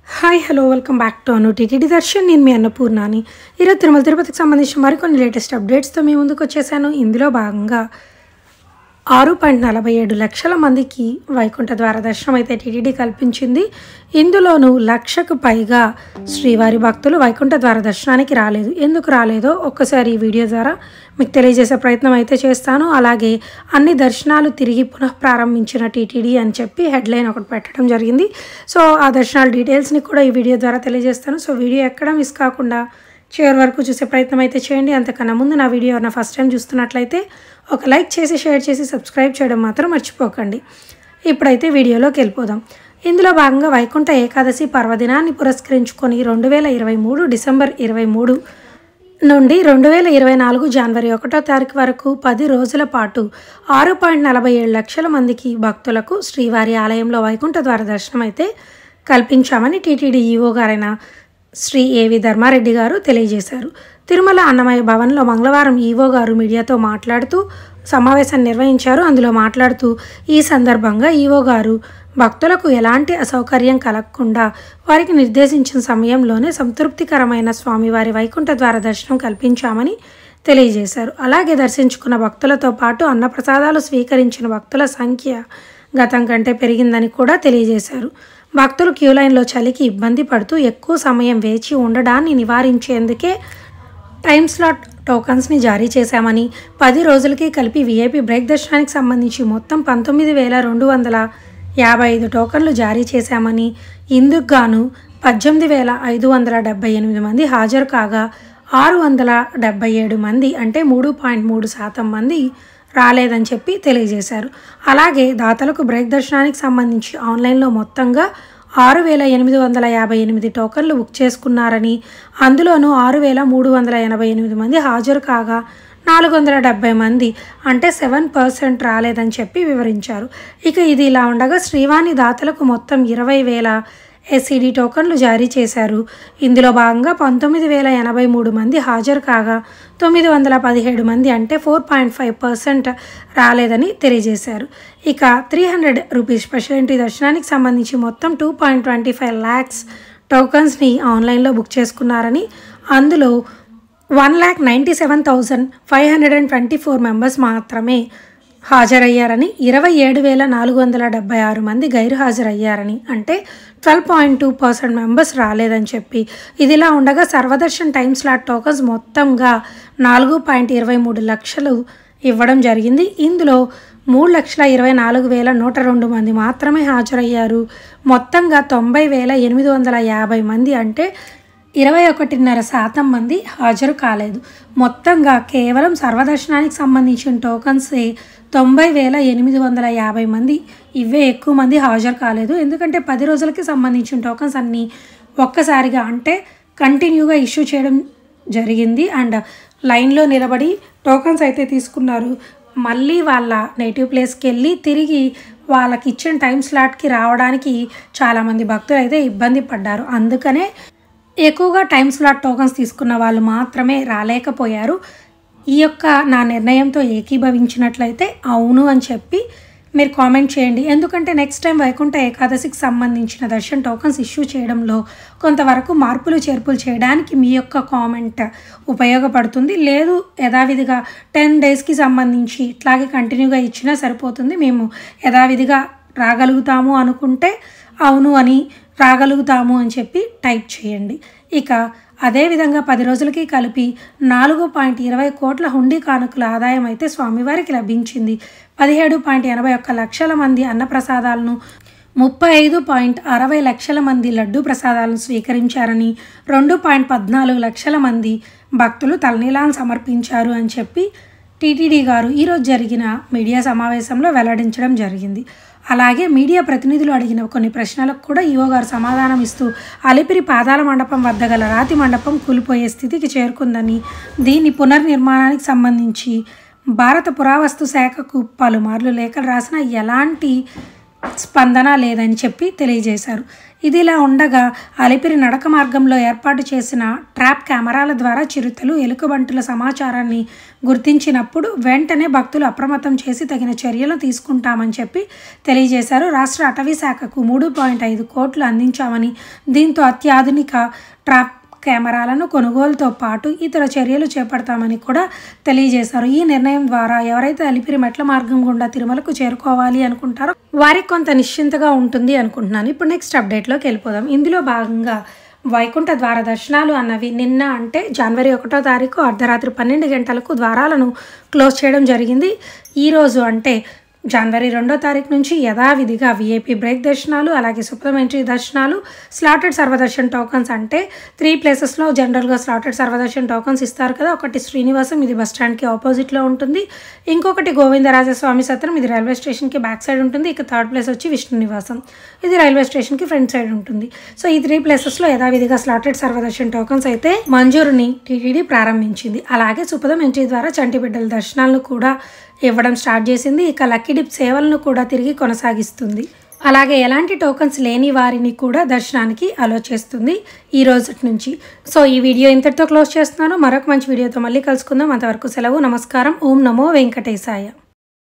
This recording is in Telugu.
hi hello welcome back to Anu TTD Darshan నేను మీ అన్నపూర్ణాని ఈరోజు తిరుమల తిరుపతికి సంబంధించిన మరికొన్ని లేటెస్ట్ అప్డేట్స్తో మీ ముందుకు వచ్చేసాను ఇందులో భాగంగా ఆరు పాయింట్ నలభై ఏడు లక్షల మందికి వైకుంఠ ద్వార దర్శనం అయితే టీటీడీ కల్పించింది ఇందులోనూ లక్షకు పైగా శ్రీవారి భక్తులు వైకుంఠ ద్వార దర్శనానికి రాలేదు ఎందుకు రాలేదో ఒక్కసారి ఈ వీడియో ద్వారా మీకు తెలియజేసే ప్రయత్నం అయితే చేస్తాను అలాగే అన్ని దర్శనాలు తిరిగి పునః ప్రారంభించిన టీటీడీ అని చెప్పి హెడ్లైన్ ఒకటి పెట్టడం జరిగింది సో ఆ దర్శనాల డీటెయిల్స్ని కూడా ఈ వీడియో ద్వారా తెలియజేస్తాను సో వీడియో ఎక్కడ మిస్ కాకుండా చివరి వరకు చూసే ప్రయత్నం అయితే చేయండి అంతకన్నా ముందు నా వీడియో నా ఫస్ట్ టైం చూస్తున్నట్లయితే ఒక లైక్ చేసి షేర్ చేసి సబ్స్క్రైబ్ చేయడం మాత్రం మర్చిపోకండి ఇప్పుడైతే వీడియోలోకి వెళ్ళిపోదాం ఇందులో భాగంగా వైకుంఠ ఏకాదశి పర్వదినాన్ని పురస్కరించుకొని రెండు వేల ఇరవై మూడు డిసెంబర్ ఇరవై మూడు నుండి రెండు వేల ఇరవై నాలుగు జనవరి ఒకటో తారీఖు వరకు పది రోజుల పాటు ఆరు పాయింట్ నలభై ఏడు లక్షల మందికి భక్తులకు శ్రీవారి ఆలయంలో వైకుంఠ ద్వార దర్శనం అయితే కల్పించామని టీటీడీ ఈవో గారైన శ్రీ ఏవి ధర్మారెడ్డి గారు తెలియజేశారు తిరుమల అన్నమయ్య భవన్లో మంగళవారం ఈవో గారు మీడియాతో మాట్లాడుతూ సమావేశాన్ని నిర్వహించారు అందులో మాట్లాడుతూ ఈ సందర్భంగా ఈవో గారు భక్తులకు ఎలాంటి అసౌకర్యం కలగకుండా వారికి నిర్దేశించిన సమయంలోనే సంతృప్తికరమైన స్వామివారి వైకుంఠ ద్వార దర్శనం కల్పించామని తెలియజేశారు అలాగే దర్శించుకున్న భక్తులతో పాటు అన్నప్రసాదాలు స్వీకరించిన భక్తుల సంఖ్య గతం కంటే పెరిగిందని కూడా తెలియజేశారు భక్తులు క్యూ లైన్లో చలికి ఇబ్బంది పడుతూ ఎక్కువ సమయం వేచి ఉండడాన్ని నివారించేందుకే టైం స్లాట్ టోకన్స్ని జారీ చేశామని పది రోజులకి కలిపి వీఐపీ బ్రేక్ దర్శనానికి సంబంధించి మొత్తం పంతొమ్మిది వేల రెండు వందల యాభై ఐదు టోకన్లు జారీ చేశామని ఇందుకు గాను పద్దెనిమిది వేల ఐదు వందల డెబ్బై ఎనిమిది మంది హాజరు కాగా ఆరు వందల డెబ్బై ఏడు మంది అంటే మూడు పాయింట్ మూడు శాతం మంది రాలేదని చెప్పి తెలియజేశారు అలాగే దాతలకు బ్రేక్ దర్శనానికి సంబంధించి ఆన్లైన్లో మొత్తంగా ఆరు వేల ఎనిమిది వందల యాభై ఎనిమిది టోకన్లు బుక్ చేసుకున్నారని అందులోనూ ఆరు వేల మూడు వందల ఎనభై ఎనిమిది మంది హాజరు కాగా నాలుగు వందల డెబ్బై మంది అంటే సెవెన్ పర్సెంట్ రాలేదని చెప్పి వివరించారు ఇక ఇది ఇలా ఉండగా శ్రీవాణి దాతలకు మొత్తం ఇరవై వేల ఎస్సీడీ టోకన్లు జారీ చేశారు ఇందులో భాగంగా పంతొమ్మిది వేల ఎనభై మూడు మంది హాజరు కాగా తొమ్మిది వందల పదిహేడు మంది అంటే ఫోర్ పాయింట్ ఫైవ్ పర్సెంట్ రాలేదని తెలియజేశారు ఇక three hundred rupees special entry దర్శనానికి సంబంధించి మొత్తం two point twenty five lakhs టోకన్స్ని ఆన్లైన్లో బుక్ చేసుకున్నారని అందులో one lakh ninety seven thousand five hundred and twenty four members మాత్రమే హాజరయ్యారని ఇరవై ఏడు వేల నాలుగు వందల డెబ్బై ఆరు మంది గైరు హాజరయ్యారని అంటే twelve point two percent members రాలేదని చెప్పి ఇదిలా ఉండగా సర్వదర్శన్ టైమ్ స్లాట్ టోకన్స్ మొత్తంగా నాలుగు పాయింట్ ఇరవై మూడు లక్షలు ఇవ్వడం జరిగింది ఇందులో మూడు లక్షల ఇరవై నాలుగు వేల నూట రెండు మంది మాత్రమే హాజరయ్యారు మొత్తంగా తొంభై వేల ఎనిమిది వందల యాభై మంది అంటే ఇరవై ఒకటిన్నర శాతం మంది హాజరు కాలేదు మొత్తంగా కేవలం సర్వదర్శనానికి సంబంధించిన టోకన్సే తొంభై వేల ఎనిమిది వందల యాభై మంది ఇవే ఎక్కువ మంది హాజరు కాలేదు ఎందుకంటే పది రోజులకి సంబంధించిన టోకన్స్ అన్నీ ఒక్కసారిగా అంటే కంటిన్యూగా ఇష్యూ చేయడం జరిగింది అండ్ లైన్లో నిలబడి టోకన్స్ అయితే తీసుకున్నారు మళ్ళీ వాళ్ళ నేటివ్ ప్లేస్కి వెళ్ళి తిరిగి వాళ్ళకి ఇచ్చిన టైం స్లాట్కి రావడానికి చాలామంది భక్తులు అయితే ఇబ్బంది పడ్డారు అందుకనే ఎక్కువగా టైం స్లాట్ టోకన్స్ తీసుకున్న వాళ్ళు మాత్రమే రాలేకపోయారు ఈ యొక్క నా నిర్ణయంతో ఏకీభవించినట్లయితే అవును అని చెప్పి మీరు కామెంట్ చేయండి ఎందుకంటే నెక్స్ట్ టైం వైకుంఠ ఏకాదశికి సంబంధించిన దర్శన్ టోకన్స్ ఇష్యూ చేయడంలో కొంతవరకు మార్పులు చేర్పులు చేయడానికి మీ యొక్క కామెంట్ ఉపయోగపడుతుంది లేదు యథావిధిగా టెన్ డేస్కి సంబంధించి ఇట్లాగే కంటిన్యూగా ఇచ్చినా సరిపోతుంది మేము యథావిధిగా రాగలుగుతాము అనుకుంటే అవును అని రాగలుగుతాము అని చెప్పి టైప్ చేయండి ఇక అదేవిధంగా పది రోజులకి కలిపి నాలుగు పాయింట్ ఇరవై కోట్ల హుండీ కానుకల ఆదాయం అయితే స్వామివారికి లభించింది పదిహేడు పాయింట్ ఎనభై ఒక్క లక్షల మంది అన్నప్రసాదాలను ముప్పై ఐదు పాయింట్ అరవై లక్షల మంది లడ్డు ప్రసాదాలను స్వీకరించారని రెండు పాయింట్ పద్నాలుగు లక్షల మంది భక్తులు తలనీలాలను సమర్పించారు అని చెప్పి టీటీడీ గారు ఈరోజు జరిగిన మీడియా సమావేశంలో వెల్లడించడం జరిగింది అలాగే మీడియా ప్రతినిధులు అడిగిన కొన్ని ప్రశ్నలకు కూడా ఈవో గారు సమాధానం ఇస్తూ అలిపిరి పాదాల మండపం వద్ద గల రాతి మండపం కూలిపోయే స్థితికి చేరుకుందని దీని పునర్నిర్మాణానికి సంబంధించి భారత పురావస్తు శాఖకు పలుమార్లు లేఖలు రాసిన ఎలాంటి స్పందన లేదని చెప్పి తెలియజేశారు ఇదిలా ఉండగా అలిపిరి నడక మార్గంలో ఏర్పాటు చేసిన ట్రాప్ కెమెరాల ద్వారా చిరుతలు ఎలుకబంటుల సమాచారాన్ని గుర్తించినప్పుడు వెంటనే భక్తులు అప్రమత్తం చేసి తగిన చర్యలు తీసుకుంటామని చెప్పి తెలియజేశారు రాష్ట్ర అటవీ శాఖకు మూడు పాయింట్ ఐదు కోట్లు అందించామని దీంతో అత్యాధునిక ట్రాప్ కెమెరాలను కొనుగోలుతో పాటు ఇతర చర్యలు చేపడతామని కూడా తెలియజేశారు ఈ నిర్ణయం ద్వారా ఎవరైతే అలిపిరి మెట్ల మార్గం గుండా తిరుమలకు చేరుకోవాలి అనుకుంటారో వారికి కొంత నిశ్చింతగా ఉంటుంది అనుకుంటున్నాను ఇప్పుడు నెక్స్ట్ అప్డేట్లోకి వెళ్ళిపోదాం ఇందులో భాగంగా వైకుంఠ ద్వార దర్శనాలు అన్నవి నిన్న అంటే జనవరి ఒకటో తారీఖు అర్ధరాత్రి పన్నెండు గంటలకు ద్వారాలను క్లోజ్ చేయడం జరిగింది ఈరోజు అంటే జనవరి రెండో తారీఖు నుంచి యథావిధిగా విఐపి బ్రేక్ దర్శనాలు అలాగే సప్లిమెంటరీ దర్శనాలు స్లాటెడ్ సర్వదర్శన్ టోకన్స్ అంటే త్రీ ప్లేసెస్లో జనరల్గా స్లాటెడ్ సర్వదర్శన్ టోకన్స్ ఇస్తారు కదా ఒకటి శ్రీనివాసం ఇది బస్ స్టాండ్కి ఆపోజిట్లో ఉంటుంది ఇంకొకటి గోవిందరాజస్వామి సత్రం ఇది రైల్వే స్టేషన్కి బ్యాక్ సైడ్ ఉంటుంది ఇక థర్డ్ ప్లేస్ వచ్చి విష్ణు నివాసం ఇది రైల్వే స్టేషన్కి ఫ్రంట్ సైడ్ ఉంటుంది సో ఈ త్రీ ప్లేసెస్లో యథావిధిగా స్లాటెడ్ సర్వదర్శన్ టోకన్స్ అయితే మంజూరుని టీటీడీ ప్రారంభించింది అలాగే సుపదం ఎంట్రీ ద్వారా చంటి బిడ్డల దర్శనాలను కూడా ఇవ్వడం స్టార్ట్ చేసింది ఇక లక్కీ డిప్ సేవలను కూడా తిరిగి కొనసాగిస్తుంది అలాగే ఎలాంటి టోకన్స్ లేని వారిని కూడా దర్శనానికి అలో చేస్తుంది ఈ రోజు నుంచి సో ఈ వీడియో ఇంతటితో క్లోజ్ చేస్తున్నాను మరొక మంచి వీడియోతో మళ్ళీ కలుసుకుందాం అంతవరకు సెలవు నమస్కారం ఓం నమో వెంకటేశాయ